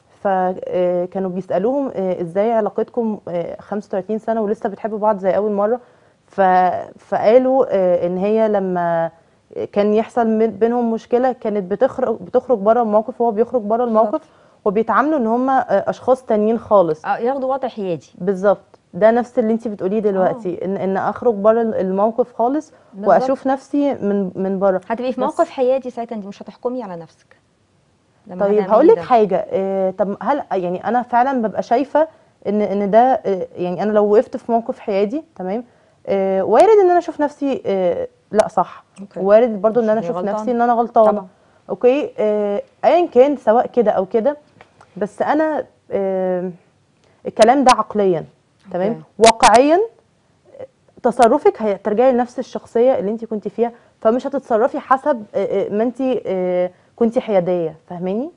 فكانوا بيسالوهم آه، ازاي علاقتكم آه، 35 سنه ولسه بتحبوا بعض زي اول مره ف... فقالوا آه، ان هي لما كان يحصل من- بينهم مشكله كانت بتخرج بتخرج بره الموقف وهو بيخرج بره الموقف وبيتعاملوا ان هم اشخاص تانيين خالص اه ياخدوا وضع حيادي بالظبط ده نفس اللي انت بتقوليه دلوقتي ان ان اخرج بره الموقف خالص بالظبط. واشوف نفسي من من بره هتبقي في بس- موقف حيادي ساعتها انت مش هتحكمي على نفسك لما طيب هتعملي هقول لك ده. حاجه آه، طب هل يعني انا فعلا ببقى شايفه ان ان ده آه، يعني انا لو وقفت في موقف حيادي تمام آه، وارد ان انا اشوف نفسي آه، لا صح أوكي. وارد برضو ان انا هي اشوف غلطانة. نفسي ان انا غلطانه طبعا. اوكي آه، ايا كان سواء كده او كده بس انا آه، الكلام ده عقليا تمام أوكي. واقعيا آه، تصرفك هترجعي لنفس الشخصيه اللي انت كنت فيها فمش هتتصرفي حسب آه، آه، ما انت آه، كنتي حياديه فاهماني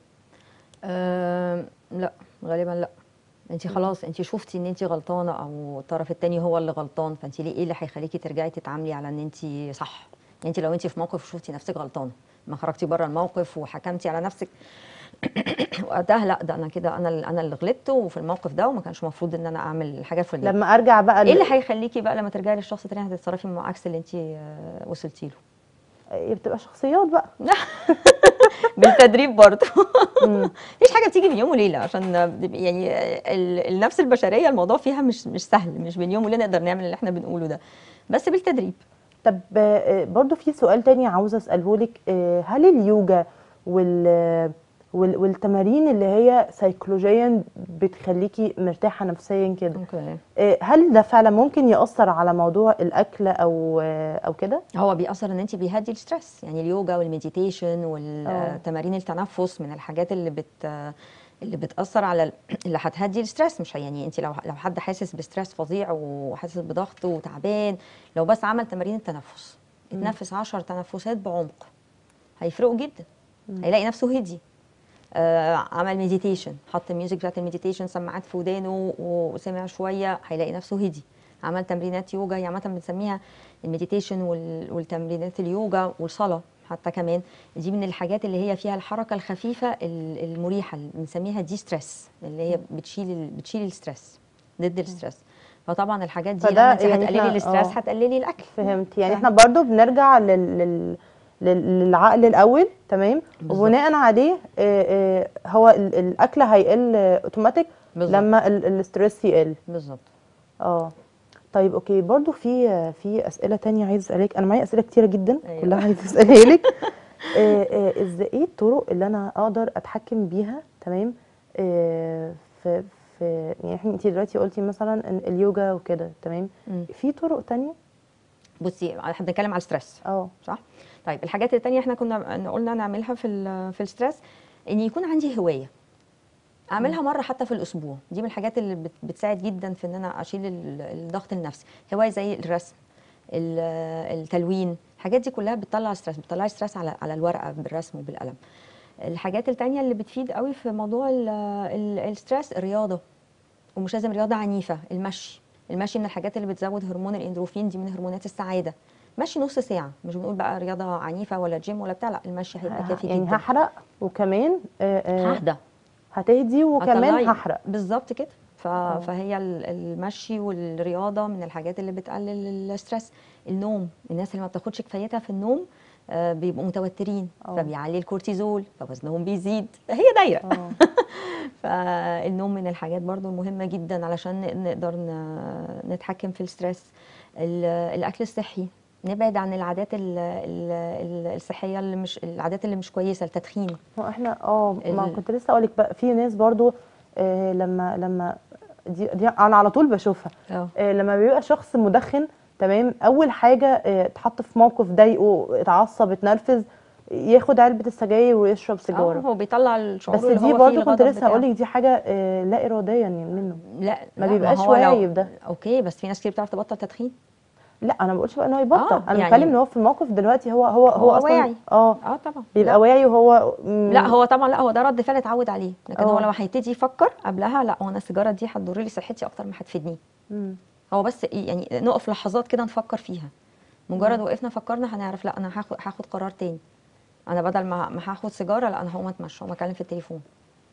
أه لا غالبا لا انت خلاص انت شفتي ان انت غلطانه او الطرف التاني هو اللي غلطان فانت ليه ايه اللي هيخليكي ترجعي تتعاملي على ان انت صح يعني انت لو انت في موقف وشفتي نفسك غلطانه ما خرجتي بره الموقف وحكمتي على نفسك وقتها لا ده انا كده انا اللي- انا اللي غلطت وفي الموقف ده وما كانش المفروض ان انا اعمل الحاجه الفلانيه لما ارجع بقى ايه ل- اللي هيخليكي بقى لما ترجعي للشخص التاني هتتصرفي مع عكس اللي انت آه، وصلتي له هي بتبقى شخصيات بقى بالتدريب برضه مفيش حاجه بتيجي بين يوم وليله عشان يعني ال- النفس البشريه الموضوع فيها مش مش سهل مش بين يوم وليله نقدر نعمل اللي احنا بنقوله ده بس بالتدريب طب آه، برضو في سؤال تاني عاوزه اساله لك آه، هل اليوجا وال وال- والتمارين اللي هي سيكولوجيا بتخليكي مرتاحه نفسيا كده اوكي آه، هل ده فعلا ممكن ياثر على موضوع الاكل او آه، او كده هو بيأثر ان انت بيهدي الستريس يعني اليوجا والمديتيشن اه. والتمارين التنفس من الحاجات اللي بت اللي بتأثر على ال- اللي هتهدي الستريس مش يعني انت لو لو حد حاسس بستريس فظيع وحاسس بضغط وتعبان لو بس عمل تمارين التنفس اتنفس 10 تنفسات بعمق هيفرقوا جدا هيلاقي نفسه هدي آه عمل مديتيشن حط الميوزك بتاعت المديتيشن سماعات في ودانه وسمع شويه هيلاقي نفسه هدي عمل تمرينات يوجا هي عامه بنسميها المديتيشن وال- والتمرينات اليوجا والصلاه حتى كمان دي من الحاجات اللي هي فيها الحركه الخفيفه ال- المريحه اللي بنسميها دي ستريس اللي هي بتشيل ال- بتشيل الستريس ضد الستريس فطبعا الحاجات دي فده لما انت يعني هتقللي احنا- الاستريس اه. هتقللي الاكل فهمت يعني فاهمة. احنا برضو بنرجع لل... لل... لل- للعقل الاول تمام بالظبط. وبناء عليه آه، آه، هو ال- الاكل هيقل آه، اوتوماتيك بالظبط. لما ال- الاستريس يقل بالظبط اه طيب اوكي برضو في في اسئله تانية عايز اسالك انا معايا اسئله كتيره جدا أيوة. كلها عايز اسالها لك آه، آه، ازاي ايه الطرق اللي انا اقدر اتحكم بيها تمام آه، في في يعني احنا انت دلوقتي قلتي مثلا إن اليوجا وكده تمام مم. في طرق تانية بصي احنا بنتكلم على الستريس اه صح طيب الحاجات التانية احنا كنا قلنا نعملها في ال- في الستريس ان يكون عندي هوايه اعملها مره حتى في الاسبوع دي من الحاجات اللي بت- بتساعد جدا في ان انا اشيل ال- الضغط النفسي هوايه زي الرسم ال- التلوين الحاجات دي كلها بتطلع ستريس بتطلع ستريس على على الورقه بالرسم وبالقلم الحاجات التانية اللي بتفيد قوي في موضوع ال- ال- الستريس الرياضه ومش لازم رياضه عنيفه المشي المشي من الحاجات اللي بتزود هرمون الاندروفين دي من هرمونات السعاده مشي نص ساعه مش بنقول بقى رياضه عنيفه ولا جيم ولا بتاع لا المشي هيبقى كافي يعني جدا هحرق وكمان آه، آه، ههدى هتهدي وكمان هطلعي- هحرق بالظبط كده ف... فهي ال- المشي والرياضه من الحاجات اللي بتقلل الستريس النوم الناس اللي ما بتاخدش كفايتها في النوم آه، بيبقوا متوترين اه. فبيعلي الكورتيزول فوزنهم بيزيد هي دايره اه فالنوم من الحاجات برضو المهمه جدا علشان ن- نقدر ن- نتحكم في الستريس ال- الاكل الصحي نبعد عن العادات ال- ال- ال- الصحيه اللي مش العادات اللي مش كويسه التدخين هو احنا اه ما ال- كنت لسه اقولك بقى في ناس برضو آه لما لما دي, دي انا على طول بشوفها اه آه لما بيبقى شخص مدخن تمام اول حاجه آه اتحط في موقف ضايقه اتعصب اتنرفز ياخد علبه السجاير ويشرب اه سيجاره هو بيطلع الشعور بس اللي دي هو برضو فيه كنت الغضب لسه هقول بتاعه. لك دي حاجه آه لا اراديا يعني منه لا ما لا، بيبقاش هو لو- واعي بده. اوكي بس في ناس كتير بتعرف تبطل تدخين لا انا ما بقولش بقى ان هو يبطل آه، انا يعني- بتكلم ان هو في الموقف دلوقتي هو هو هو, هو اصلا واعي. اه اه طبعا بيبقى لا. واعي وهو مم، لا هو طبعا لا هو ده رد فعل اتعود عليه لكن هو اه. لو هيبتدي يفكر قبلها لا هو انا السيجاره دي هتضر لي صحتي اكتر ما هتفيدني مم. هو بس إيه يعني نقف لحظات كده نفكر فيها مجرد وقفنا فكرنا هنعرف لا انا هاخد هاخد قرار تاني انا بدل ما ما هاخد سيجاره لا انا هقوم اتمشى هقوم اكلم في التليفون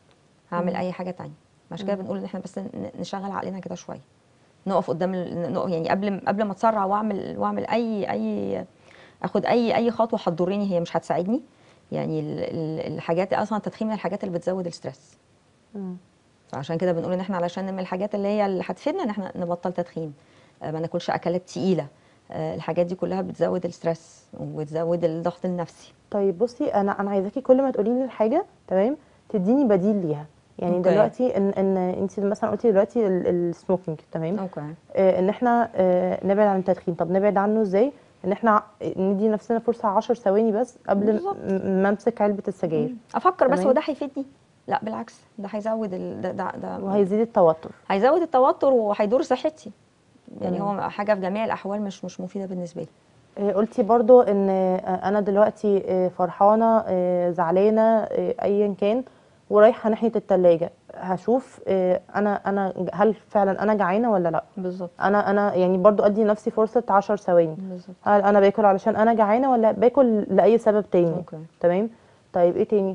هعمل اي حاجه تانية عشان كده بنقول ان احنا بس ن- نشغل عقلنا كده شويه نقف قدام ال- نقف يعني قبل قبل ما اتسرع واعمل واعمل اي اي اخد اي اي خطوه هتضرني هي مش هتساعدني يعني ال- ال- الحاجات اصلا التدخين من الحاجات اللي بتزود الستريس مم. فعشان كده بنقول ان احنا علشان من الحاجات اللي هي اللي هتفيدنا ان احنا نبطل تدخين آه، ما ناكلش اكلات تقيله آه، الحاجات دي كلها بتزود الستريس وبتزود الضغط النفسي طيب بصي انا انا عايزاكي كل ما تقولي لي الحاجه تمام تديني بديل ليها يعني أوكي. دلوقتي ان ان انت مثلا قلتي دلوقتي ال- السموكينج تمام اوكي آه ان احنا آه نبعد عن التدخين طب نبعد عنه ازاي ان احنا ندي نفسنا فرصه 10 ثواني بس قبل بالظبط. م- ما امسك علبه السجاير افكر بس تمام. هو ده هيفيدني لا بالعكس ده هيزود ال... ده, ده, ده وهيزيد التوتر هيزود التوتر وهيضر صحتي يعني تمام. هو حاجه في جميع الاحوال مش مش مفيده بالنسبه لي آه، قلتي برضو ان آه، انا دلوقتي آه، فرحانه آه، زعلانه آه، ايا كان ورايحه ناحيه التلاجة هشوف آه، انا انا هل فعلا انا جعانه ولا لا بالظبط انا انا يعني برضو ادي نفسي فرصه 10 ثواني بالظبط هل انا باكل علشان انا جعانه ولا باكل لاي سبب تاني اوكي تمام طيب ايه تاني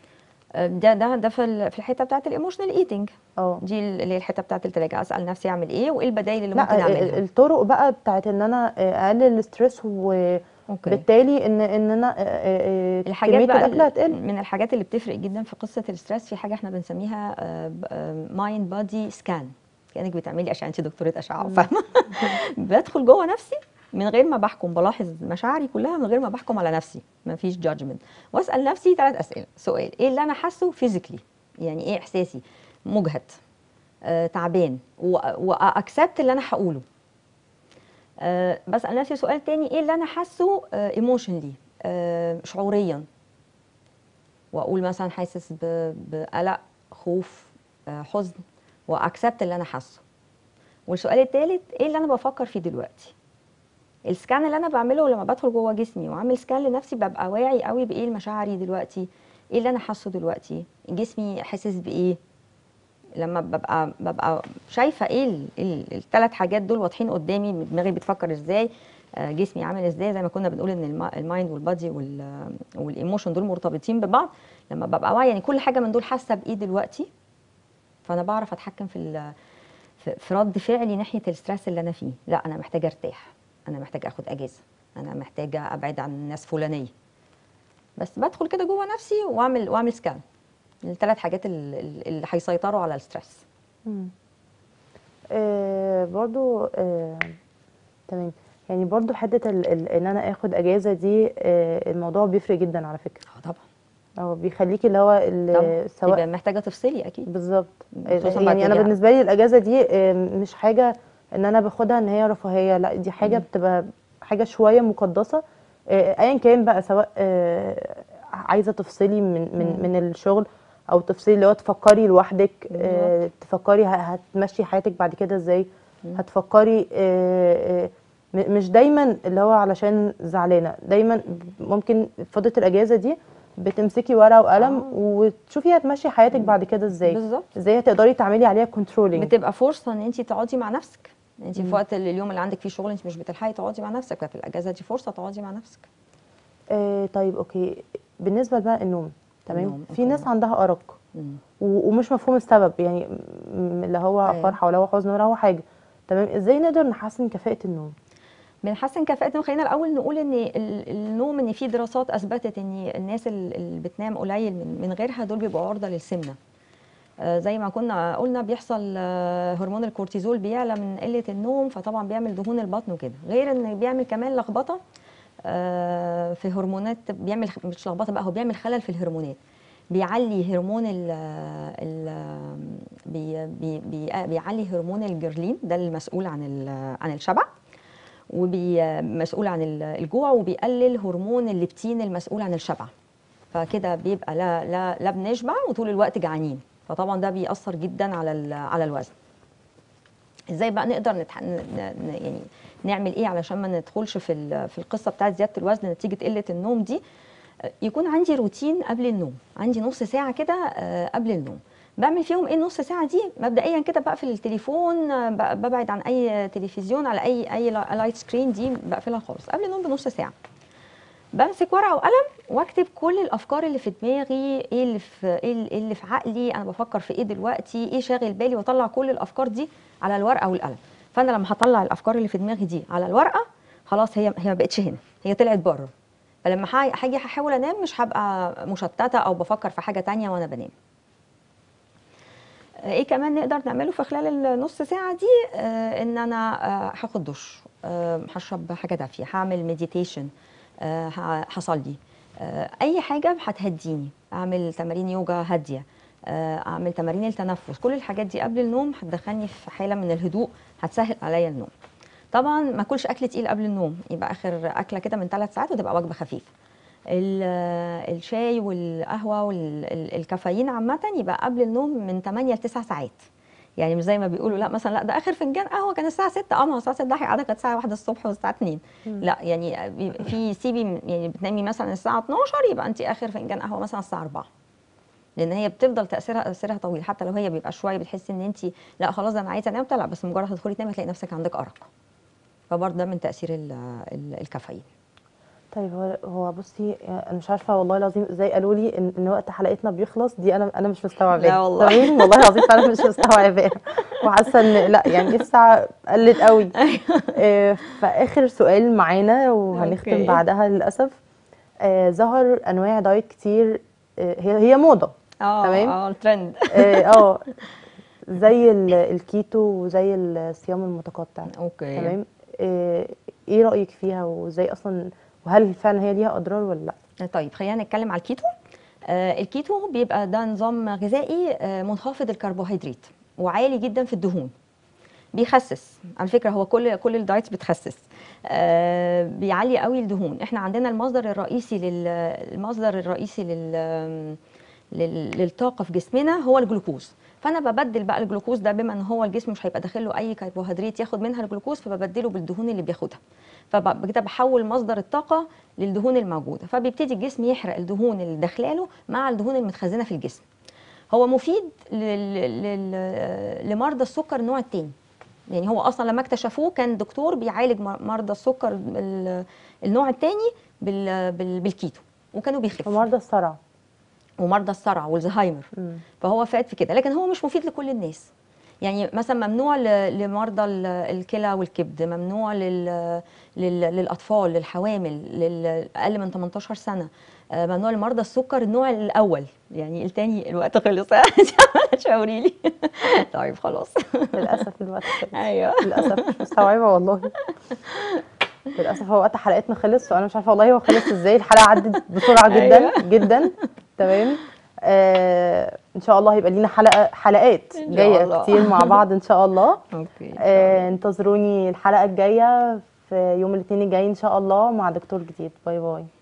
آه، ده ده ده في ال- في الحته بتاعت الايموشنال ايتنج اه دي اللي هي الحته بتاعت التلاجة اسال نفسي اعمل ايه وايه البدائل اللي لا ممكن ال- ال- اعملها الطرق بقى بتاعت ان انا آه، اقلل الستريس وبالتالي ان ان انا آه، آه، آه، الحاجات كميه بقى الاكل ال- هتقل من الحاجات اللي بتفرق جدا في قصه الستريس في حاجه احنا بنسميها مايند بادي سكان كانك بتعملي اشعه انت دكتوره اشعه فاهمه بدخل جوه نفسي من غير ما بحكم بلاحظ مشاعري كلها من غير ما بحكم على نفسي ما فيش جادجمنت واسال نفسي ثلاث اسئله سؤال ايه اللي انا حاسه فيزيكلي يعني ايه احساسي مجهد آه، تعبان واكسبت اللي انا هقوله آه، بسال نفسي سؤال تاني ايه اللي انا حاسه ايموشنلي شعوريا واقول مثلا حاسس ب- بقلق خوف آه، حزن واكسبت اللي انا حاسه والسؤال الثالث ايه اللي انا بفكر فيه دلوقتي السكان اللي انا بعمله لما بدخل جوه جسمي واعمل سكان لنفسي ببقى واعي قوي بايه مشاعري دلوقتي ايه اللي انا حاسه دلوقتي جسمي حاسس بايه لما ببقى ببقى شايفه ايه الثلاث حاجات دول واضحين قدامي دماغي بتفكر ازاي آه، جسمي عامل ازاي زي ما كنا بنقول ان الما- المايند والبادي وال- والايموشن دول مرتبطين ببعض لما ببقى واعيه يعني كل حاجه من دول حاسه بايه دلوقتي فانا بعرف اتحكم في ال- في في رد فعلي ناحيه الستريس اللي انا فيه لا انا محتاجه ارتاح انا محتاجه اخد اجازه انا محتاجه ابعد عن الناس فلانيه بس بدخل كده جوه نفسي واعمل واعمل سكان الثلاث حاجات ال- ال- اللي هيسيطروا على الستريس مم. آه برضو آه تمام يعني برضو حته ال- ال- ان انا اخد اجازه دي آه الموضوع بيفرق جدا على فكره اه طبعا او بيخليكي اللي هو ال- طبعا سواء تبقى محتاجه تفصلي اكيد بالظبط خصوصاً بعد يعني انا كده. بالنسبه لي الاجازه دي آه، مش حاجه ان انا باخدها ان هي رفاهيه لا دي حاجه مم. بتبقى حاجه شويه مقدسه آه، ايا كان بقى سواء آه، عايزه تفصلي من من مم. من الشغل او تفصلي اللي هو تفكري لوحدك آه، تفكري ه- هتمشي حياتك بعد كده ازاي مم. هتفكري آه، آه، م- مش دايما اللي هو علشان زعلانه دايما ممكن فتره الاجازه دي بتمسكي ورقه وقلم آه. وتشوفي هتمشي حياتك بعد كده ازاي بالظبط ازاي هتقدري تعملي عليها كنترولينج بتبقى فرصه ان انت تقعدي مع نفسك انت في وقت ال- اليوم اللي عندك فيه شغل انت مش بتلحقي تقعدي مع نفسك ففي الاجازه دي فرصه تقعدي مع نفسك آه طيب اوكي بالنسبه بقى النوم تمام النوم، في أوكي. ناس عندها ارق مم. و- ومش مفهوم السبب يعني م- اللي هو أيوة. فرحه ولا هو حزن ولا هو حاجه تمام ازاي نقدر نحسن كفاءه النوم بنحسن كفاءة النوم خلينا الأول نقول إن ال- النوم إن في دراسات أثبتت إن الناس ال- اللي بتنام قليل من من غيرها دول بيبقوا عرضة للسمنة آه، زي ما كنا قلنا بيحصل آه، هرمون الكورتيزول بيعلى من قلة النوم فطبعا بيعمل دهون البطن وكده غير إن بيعمل كمان لخبطة آه، في هرمونات بيعمل مش لخبطة بقى هو بيعمل خلل في الهرمونات بيعلي هرمون ال ال بي بي بي بيعلي هرمون الجرلين ده المسؤول عن ال- عن الشبع ومسؤول عن ال- الجوع وبيقلل هرمون الليبتين المسؤول عن الشبع فكده بيبقى لا لا لا بنشبع وطول الوقت جعانين فطبعا ده بيأثر جدا على ال- على الوزن ازاي بقى نقدر نتح... ن... ن... يعني نعمل ايه علشان ما ندخلش في ال... في القصه بتاعت زياده الوزن نتيجه قله النوم دي آه، يكون عندي روتين قبل النوم عندي نص ساعه كده آه، قبل النوم بعمل فيهم ايه النص ساعه دي مبدئيا كده بقفل التليفون آه، ب- ببعد عن اي تلفزيون على اي اي لا- لايت سكرين دي بقفلها خالص قبل النوم بنص ساعه بمسك ورقه وقلم واكتب كل الافكار اللي في دماغي ايه اللي في ايه اللي- إيه اللي في عقلي انا بفكر في ايه دلوقتي ايه شاغل بالي واطلع كل الافكار دي على الورقه والقلم فانا لما هطلع الافكار اللي في دماغي دي على الورقه خلاص هي هي ما بقتش هنا هي طلعت بره فلما ح- هاجي هحاول انام مش هبقى مشتته او بفكر في حاجه تانية وانا بنام ايه كمان نقدر نعمله في خلال النص ساعه دي آه ان انا آه هاخد دش آه هشرب حاجه دافيه هعمل مديتيشن آه ه- هصلي آه اي حاجه هتهديني اعمل تمارين يوجا هاديه آه اعمل تمارين التنفس كل الحاجات دي قبل النوم هتدخلني في حاله من الهدوء هتسهل عليا النوم طبعا ما اكلش اكل تقيل قبل النوم يبقى اخر اكله كده من ثلاث ساعات وتبقى وجبه خفيفه ال- الشاي والقهوه والكافيين عامه يبقى قبل النوم من 8 ل 9 ساعات يعني مش زي ما بيقولوا لا مثلا لا ده اخر فنجان قهوه كان الساعه 6 اه ما هو الساعه 6 ده هيقعدك كانت الساعه 1 الصبح والساعه 2 لا يعني بي- في سيبي يعني بتنامي مثلا الساعه 12 يبقى انت اخر فنجان قهوه مثلا الساعه 4 لان هي بتفضل تاثيرها تاثيرها طويل حتى لو هي بيبقى شويه بتحسي ان انت لا خلاص ده انا عايزه انام لا بس مجرد هتدخلي تنامي هتلاقي نفسك عندك ارق فبرضه ده من تاثير ال- ال- الكافيين طيب هو هو بصي انا مش عارفه والله العظيم ازاي قالوا لي ان, إن وقت حلقتنا بيخلص دي انا انا مش مستوعباها لا والله. تمام والله العظيم فعلا مش مستوعباها وحاسه ان لا يعني الساعه قلت قوي آه، فاخر سؤال معانا وهنختم أوكي. بعدها للاسف آه، ظهر انواع دايت كتير آه، هي هي موضه اه تمام. اه الترند اه آه، زي ال- الكيتو وزي الصيام المتقطع اوكي تمام آه، ايه رايك فيها وازاي اصلا وهل فعلا هي ليها اضرار ولا لا طيب خلينا نتكلم على الكيتو آه الكيتو بيبقى ده نظام غذائي آه منخفض الكربوهيدرات وعالي جدا في الدهون بيخسس على فكره هو كل كل الدايتس بتخسس آه بيعلي قوي الدهون احنا عندنا المصدر الرئيسي لل المصدر الرئيسي لل لل- للطاقه في جسمنا هو الجلوكوز فانا ببدل بقى الجلوكوز ده بما ان هو الجسم مش هيبقى داخل له اي كربوهيدرات ياخد منها الجلوكوز فببدله بالدهون اللي بياخدها فكده بحول مصدر الطاقه للدهون الموجوده فبيبتدي الجسم يحرق الدهون اللي داخلاله مع الدهون المتخزنه في الجسم هو مفيد لل... لل... لمرضى السكر النوع الثاني يعني هو اصلا لما اكتشفوه كان دكتور بيعالج مر- مرضى السكر ال- النوع الثاني بال... بال... بالكيتو وكانوا بيخفوا ومرضى الصرع ومرضى الصرع والزهايمر مم. فهو فات في كده لكن هو مش مفيد لكل الناس يعني مثلا ممنوع ل- لمرضى ال- الكلى والكبد ممنوع لل... لل... للاطفال للحوامل للاقل من 18 سنه آه، ممنوع لمرضى السكر النوع الاول يعني التاني الوقت خلص شاوري لي طيب خلاص للاسف الوقت خلص ايوه للاسف مش مستوعبه والله للاسف هو وقت حلقتنا خلص وانا مش عارفه والله هو خلص ازاي الحلقه عدت بسرعه جدا أيوة. جدا تمام آه ان شاء الله هيبقى لينا حلقه حلقات إن شاء جايه الله. كتير مع بعض ان شاء الله اوكي آه انتظروني الحلقه الجايه في يوم الاثنين الجاي ان شاء الله مع دكتور جديد باي باي